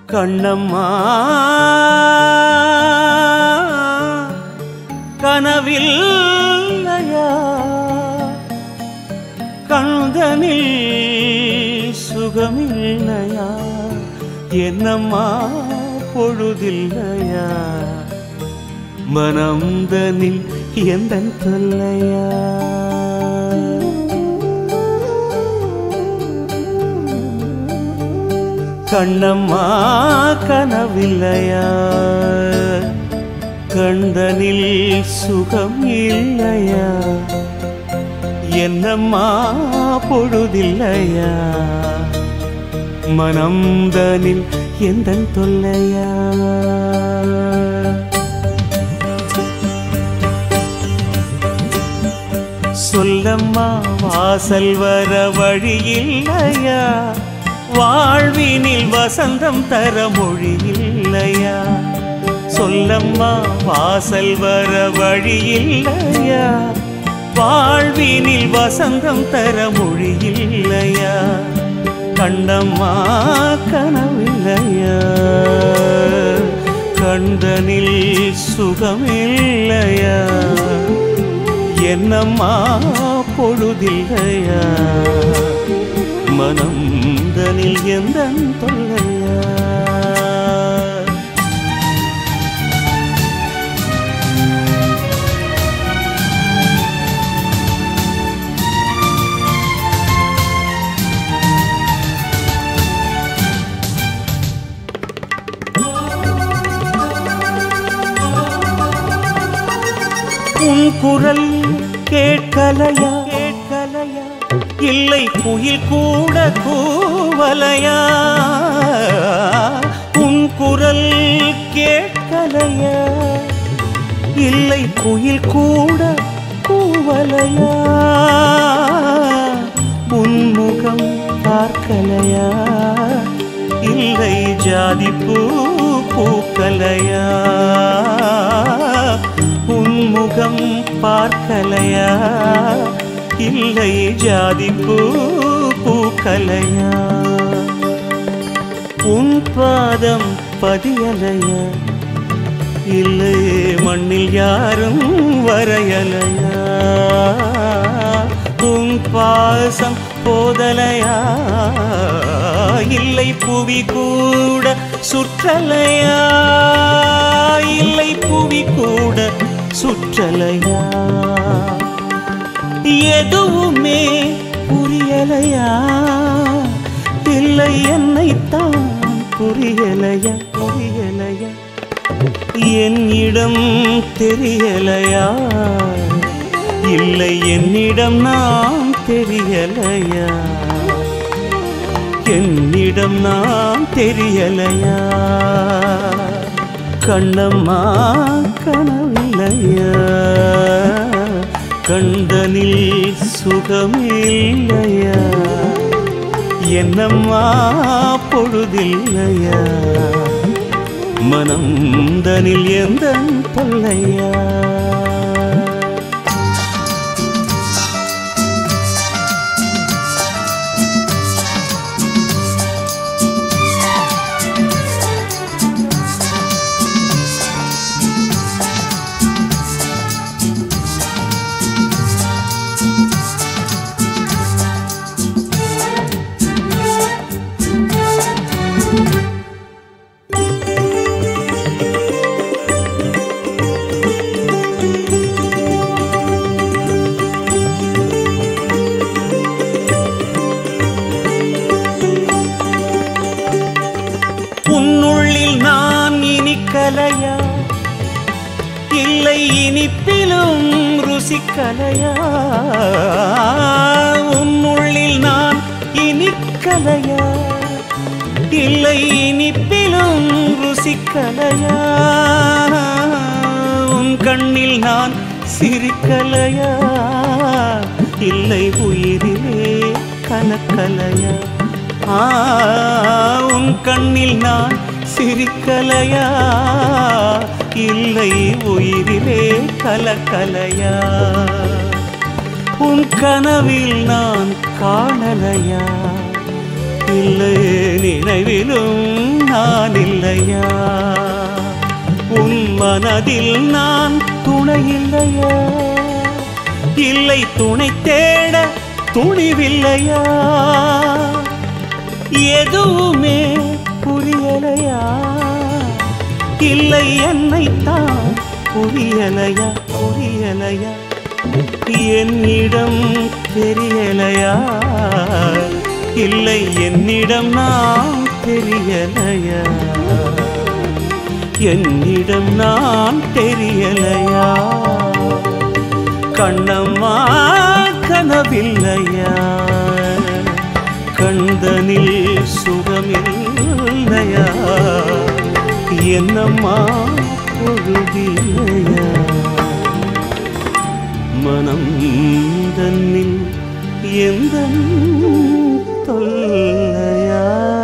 கண்ணம்மா கனவில்லையா கண்தனில் சுகமில்லையா என்னம்மா பொழுதில்லையா மனம்தனில் எந்த தொல்லையா கண்ணம்மா கனவில்லையா கண்டனில் சுகம் இல்லையா என்னம்மா பொழுதில்லையா மனம்தனில் எந்த தொல்லையா சொல்லம்மா வாசல் வர வழியில்லையா வாழ்வினில் வசந்தம் தர மொழியில்லையா சொல்லம்மா வாசல் வர வழியில்லையா வாழ்வினில் வசந்தம் தர மொழியில்லையா கண்டம்மா கனவில்லையா கண்டனில் சுகமில்லையா என்னம்மா பொழுதில்லையா மனம் தனில் எந்த தொல்லையா உன் குரல் கேட்கலையா கேட்கலையா இல்லை குயில் கூட கூவலையா உன் குரல் கேட்கலையா இல்லை குயில் கூட கூவலையா உன்முகம் பார்க்கலையா இல்லை ஜாதி பூ பூக்கலையா உன்முகம் பார்க்கலையா இல்லை ஜாதி பூ பூக்கலையா உன் பாதம் பதியலையா இல்லை மண்ணில் யாரும் வரையலையா உன் பாசம் போதலையா இல்லை புவி கூட சுற்றலையா இல்லை புவி கூட சுற்றலையா எதுவுமே புரியலையா இல்லை என்னைத்தான் புரியலையா புரியலையா என்னிடம் தெரியலையா இல்லை என்னிடம் நாம் தெரியலையா என்னிடம் நாம் தெரியலையா கண்ணம்மா கனவில்லையா கண்டனில் சுகமில்லையா என்னம்மா பொழுதில்லையா மனம் தனில் எந்த தொல்லையா உன்னுள்ளில் நான் இனிக்கலையா இல்லை இனிப்பிலும் ருசிக்கலையா உன்னுள்ளில் நான் இனிக்கலையா இல்லை இனிப்பிலும் ருசிக்கலையா உன் கண்ணில் நான் சிரிக்கலையா இல்லை உயிரிலே கலக்கலையா ஆ, உன் கண்ணில் நான் சிரிக்கலையா இல்லை உயிரிலே கலக்கலையா உன் கனவில் நான் காணலையா இல்லை நினைவிலும் நான் நான் இல்லையா உன் மனதில் நான் துணை இல்லையா இல்லை துணை தேட துணிவில்லையா எதுவுமே புரியலையா இல்லை என்னைத்தான் புரியலையா புரியலையா என்னிடம் தெரியலையா இல்லை என்னிடம் நான் தெரியலையா என்னிடம் நான் தெரியலையா கண்ணம்மா கனவில்லையா கண்டனில் சுகமில்லையா என்னம்மா பொழுதில்லையா மனம் தன்னில் எந்த தொல்லையா